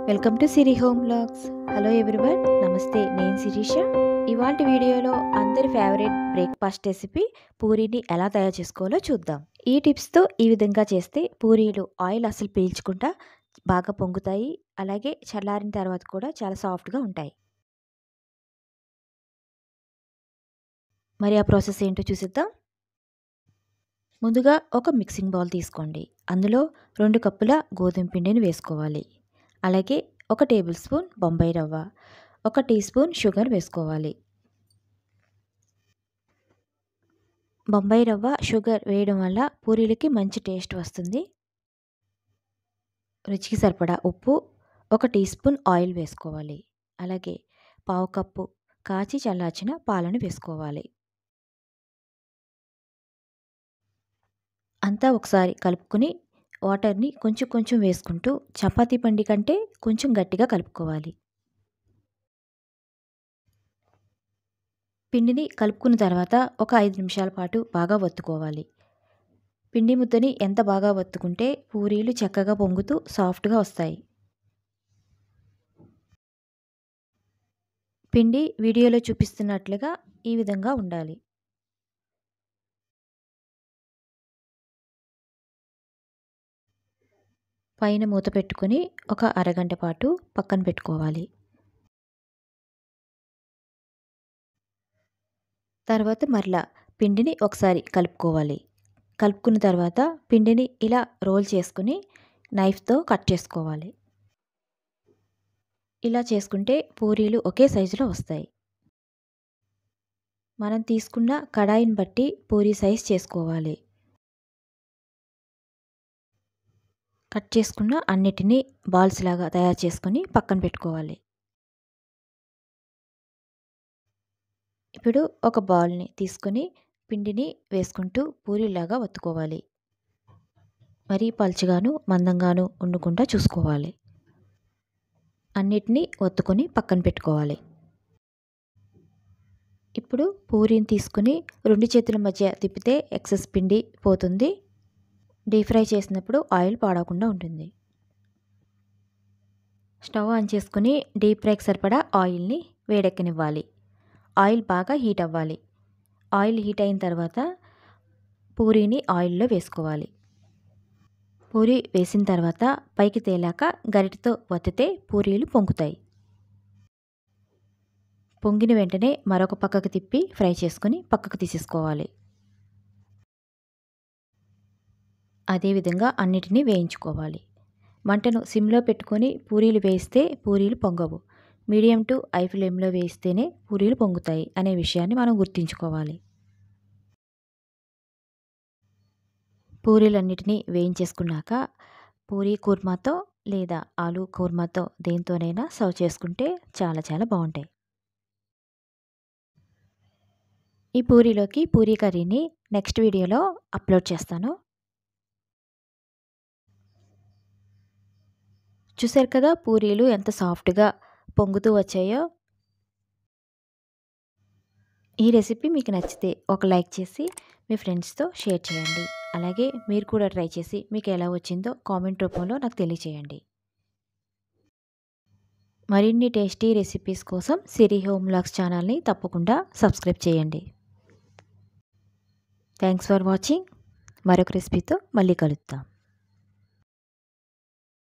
welcome to Siri home blogs hello everyone నమస్తే నేను శిరీష ఇవాళ వీడియోలో అందరి ఫేవరెట్ బ్రేక్ఫాస్ట్ రెసిపీ పూరీని ఎలా తయారు చేసుకోవాలో చూద్దాం ఈ టిప్స్తో ఈ విధంగా చేస్తే పూరీలు ఆయిల్ అసలు పీల్చకుండా బాగా పొంగుతాయి అలాగే చల్లారిన తర్వాత కూడా చాలా సాఫ్ట్గా ఉంటాయి మరి ఆ ప్రాసెస్ ఏంటో చూసిద్దాం ముందుగా ఒక మిక్సింగ్ బౌల్ తీసుకోండి అందులో రెండు కప్పుల గోధుమ పిండిని వేసుకోవాలి అలాగే ఒక టేబుల్ స్పూన్ బొంబాయి రవ్వ ఒక టీ స్పూన్ షుగర్ వేసుకోవాలి బొంబాయి రవ్వ షుగర్ వేయడం వల్ల పూరీలకి మంచి టేస్ట్ వస్తుంది రుచికి సరిపడా ఉప్పు ఒక టీ స్పూన్ ఆయిల్ వేసుకోవాలి అలాగే పావు కప్పు కాచి చల్లార్చిన పాలను వేసుకోవాలి అంతా ఒకసారి కలుపుకుని వాటర్ని కొంచెం కొంచెం వేసుకుంటూ చపాతీ పండి కంటే కొంచెం గట్టిగా కలుపుకోవాలి పిండిని కలుపుకున్న తర్వాత ఒక ఐదు నిమిషాల పాటు బాగా వత్తుకోవాలి పిండి ముద్దని ఎంత బాగా వత్తుకుంటే పూరీలు చక్కగా పొంగుతూ సాఫ్ట్గా వస్తాయి పిండి వీడియోలో చూపిస్తున్నట్లుగా ఈ విధంగా ఉండాలి పైన మూత పెట్టుకొని ఒక అరగంట పాటు పక్కన పెట్టుకోవాలి తర్వాత మరలా పిండిని ఒకసారి కలుపుకోవాలి కలుపుకున్న తర్వాత పిండిని ఇలా రోల్ చేసుకుని నైఫ్తో కట్ చేసుకోవాలి ఇలా చేసుకుంటే పూరీలు ఒకే సైజులో వస్తాయి మనం తీసుకున్న కడాయిని బట్టి పూరీ సైజ్ చేసుకోవాలి కట్ చేసుకున్న అన్నిటినీ బాల్స్ లాగా తయారు చేసుకొని పక్కన పెట్టుకోవాలి ఇప్పుడు ఒక బౌల్ని తీసుకొని పిండిని వేసుకుంటూ పూరీలాగా వత్తుకోవాలి మరీ పల్చగాను మందంగాను ఉండకుండా చూసుకోవాలి అన్నిటినీ ఒత్తుకొని పక్కన పెట్టుకోవాలి ఇప్పుడు పూరీని తీసుకుని రెండు చేతుల మధ్య తిప్పితే ఎక్సెస్ పిండి పోతుంది డీప్ ఫ్రై చేసినప్పుడు ఆయిల్ పాడకుండా ఉంటుంది స్టవ్ ఆన్ చేసుకుని డీప్ ఫ్రైకి సరిపడా ఆయిల్ని వేడెక్కనివ్వాలి ఆయిల్ బాగా హీట్ అవ్వాలి ఆయిల్ హీట్ అయిన తర్వాత పూరీని ఆయిల్లో వేసుకోవాలి పూరి వేసిన తర్వాత పైకి తేలాక గరిటతో వత్తితే పూరీలు పొంగుతాయి పొంగిన వెంటనే మరొక పక్కకు తిప్పి ఫ్రై చేసుకొని పక్కకు తీసేసుకోవాలి అదేవిధంగా అన్నిటినీ వేయించుకోవాలి మంటను సిమ్లో పెట్టుకొని పూరీలు వేస్తే పూరీలు పొంగవు మీడియం టు ఐ ఫ్లేమ్లో వేస్తేనే పూరీలు పొంగుతాయి అనే విషయాన్ని మనం గుర్తుంచుకోవాలి పూరీలన్నిటినీ వేయించేసుకున్నాక పూరీ కూర్మాతో లేదా ఆలు కూర్మాతో దేంతోనైనా సర్వ్ చేసుకుంటే చాలా చాలా బాగుంటాయి ఈ పూరీలోకి పూరీ కర్రీని నెక్స్ట్ వీడియోలో అప్లోడ్ చేస్తాను చూసారు కదా పూరీలు ఎంత సాఫ్ట్గా పొంగుతూ వచ్చాయో ఈ రెసిపీ మీకు నచ్చితే ఒక లైక్ చేసి మీ ఫ్రెండ్స్తో షేర్ చేయండి అలాగే మీరు కూడా ట్రై చేసి మీకు ఎలా వచ్చిందో కామెంట్ రూపంలో నాకు తెలియచేయండి మరిన్ని టేస్టీ రెసిపీస్ కోసం సిరి హోమ్ లాగ్స్ ఛానల్ని తప్పకుండా సబ్స్క్రైబ్ చేయండి థ్యాంక్స్ ఫర్ వాచింగ్ మరొక రెసిపీతో మళ్ళీ కలుద్దాం